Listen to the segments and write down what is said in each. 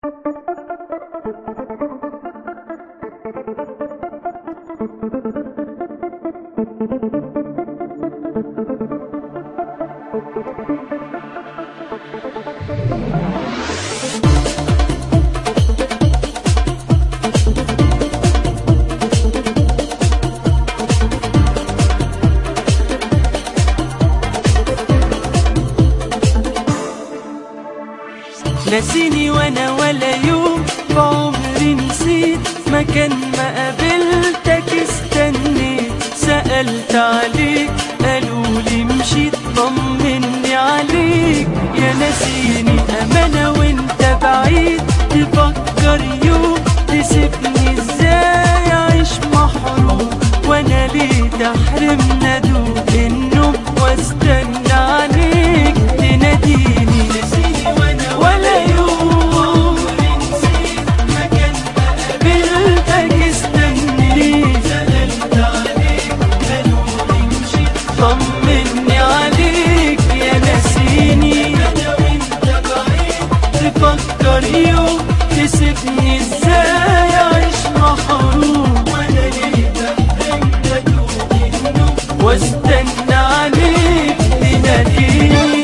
نسيني وانا ولا يوم بعمري نسيت مكان ما قابلتك استنيت سألت عليك قالوا لي مشيت طمني عليك يا نسيني امانة وانت بعيد تفكر يوم تسيبني ازاي اعيش محروم وانا ليه تحرمنا دوب النوم واستنى عليك تناديني نسيني وانا ولا يوم قابلتك استني سألت عليك قالوا لي مشيت طمني عليك يا نسيني انا وانت بعيد تفكر يوم تسيبني ازاي اعيش محروم وانا ليه تحرمنا دوب النوم واستنى عليك تناديني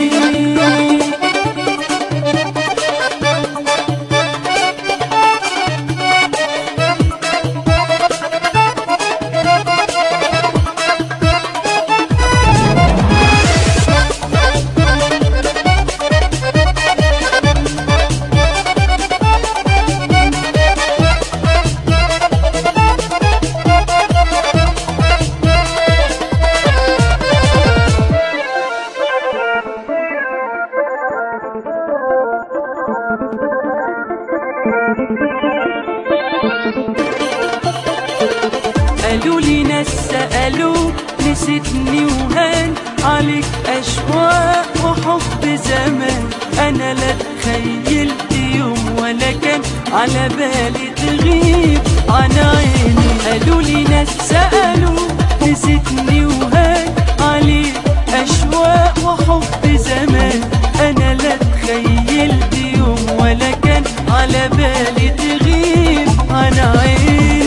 قالوا لي ناس سألوك نسيتني وهان عليك أشواق وحب زمان أنا لا تخيلت يوم ولا كان على بالي تغيب عن عيني قالوا لي ناس سألوك نسيتني وهان عليك أشواق وحب زمان أنا لا تخيلت يوم ولا كان على بالي تغيب عن عيني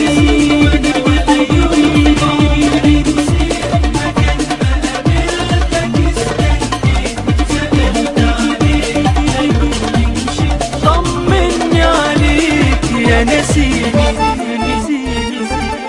طمني عليك يا نسيني يا نسيني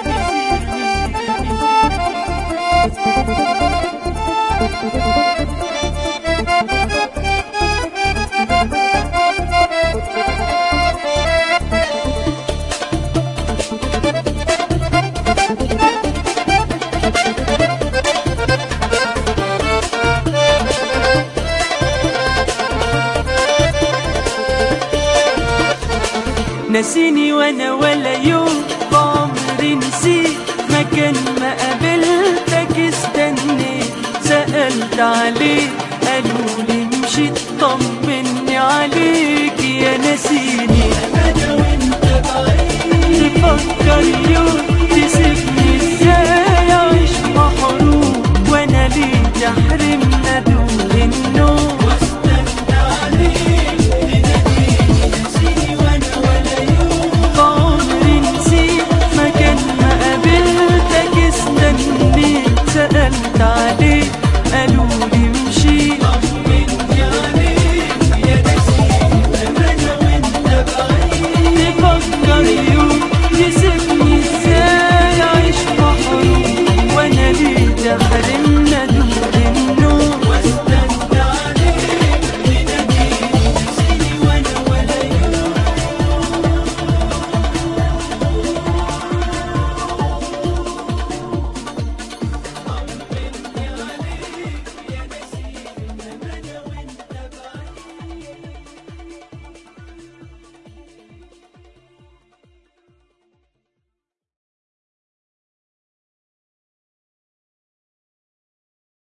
نسيني وانا ولا يوم بعمري نسيت مكان ما قابلتك استنيت سألت عليك قالوا لي مشيت طمني عليك يا نسيني انا وانت بعيد تفكر يوم